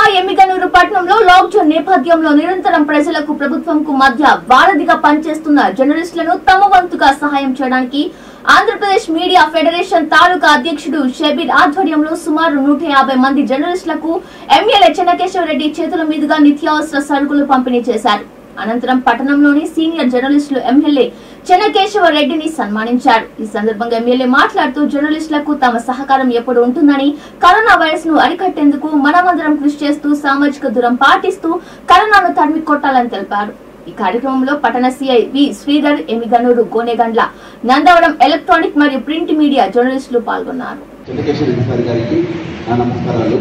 ఎమ్మిగనూరు పట్టణంలో లాక్డౌన్ నేపథ్యంలో నిరంతరం ప్రజలకు ప్రభుత్వంకు మధ్య వారధిగా పనిచేస్తున్న జర్నలిస్టులను తమ వంతుగా సహాయం చేయడానికి ఆంధ్రప్రదేశ్ మీడియా ఫెడరేషన్ తాలూకా అధ్యక్షుడు షబీర్ ఆధ్వర్యంలో సుమారు నూట యాభై మంది జర్నలిస్టులకు ఎమ్మెల్యే చెన్నకేశ్వరరెడ్డి చేతుల మీదుగా నిత్యావసర సరుకులు పంపిణీ చేశారు అనంతరం పట్టణంలోని సీనియర్ జర్నలిస్టులు ఎమ్మెల్యే చెన్నకేశవ రెడ్డిని సన్మానించారు ఈ సందర్భంగా ఎమ్మెల్యే మాట్లాడుతూ జర్నలిస్టులకు తమ సహకారం ఎప్పుడు ఉంటుందని కరోనా వైరస్ ను అరికట్టేందుకు మనమందరం కృషి చేస్తూ సామాజిక దూరం పాటిస్తూ కరోనాను తరిమి కొట్టాలని తెలిపారు ఈ కార్యక్రమంలో పట్టణ CI V Sridhar Emmiganur Gonegandla Nandavaram electronic మరియు ప్రింట్ మీడియా జర్నలిస్టులు పాల్గొన్నారు చెన్నకేశ్వర అధికారి గారికి నా నమస్కారాలు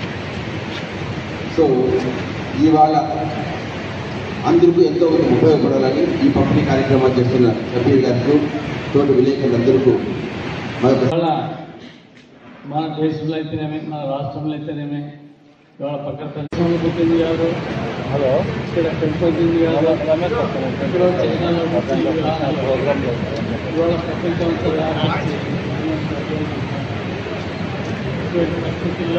సో ఇవాళ అందరికీ ఎంతో ఉపయోగపడాలని ఈ పంపిణీ కార్యక్రమాలు చేస్తున్న షబీర్ గారికి తోటి విలేకరులందరికీ మరొక ఇవాళ మన దేశంలో అయితేనేమి మన రాష్ట్రంలో అయితేనేమి ఇవాళ పక్కన పరిశ్రమలు పుట్టింది కాదు హలో ఇక్కడ పెంపొందింది కాదు ఇక్కడ చైనాలో పుట్టింది కాదు. ఇవాళ ప్రపంచం అంతా వ్యాపించి ఇటువంటి పరిస్థితుల్లో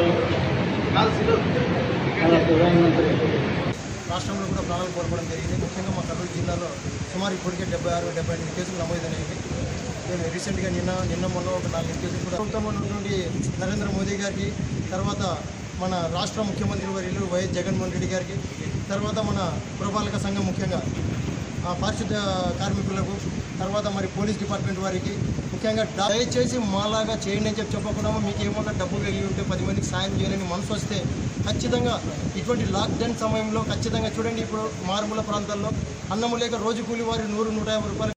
మన ప్రధానమంత్రి రాష్ట్రంలో కూడా ప్రాణాలు కోల్పోవడం జరిగింది ముఖ్యంగా మా కర్నూలు జిల్లాలో సుమారు ఇప్పటికే డెబ్బై ఆరు డెబ్బై ఎనిమిది కేసులు నమోదైనవి నేను రీసెంట్గా నిన్న నిన్న మొన్న ఒక నాలుగు కేసులు కూడా ప్రభుత్వం నుండి నరేంద్ర మోదీ గారికి తర్వాత మన రాష్ట్ర ముఖ్యమంత్రి వర్యులు వైఎస్ జగన్మోహన్ రెడ్డి గారికి తర్వాత మన పురపాలక సంఘం ముఖ్యంగా ఆ పారిశుద్ధ్య కార్మికులకు తర్వాత మరి పోలీస్ డిపార్ట్మెంట్ వారికి ముఖ్యంగా దయచేసి మాలాగా చేయండి అని చెప్పి చెప్పకుండా మీకు ఏమన్నా డబ్బు కలిగి ఉంటే పది మందికి సాయం చేయాలని మనసు వస్తే ఖచ్చితంగా ఇటువంటి లాక్డౌన్ సమయంలో ఖచ్చితంగా చూడండి ఇప్పుడు మారుమూల ప్రాంతాల్లో అన్నము లేక రోజు కూలి వారి నూరు నూట యాభై రూపాయలు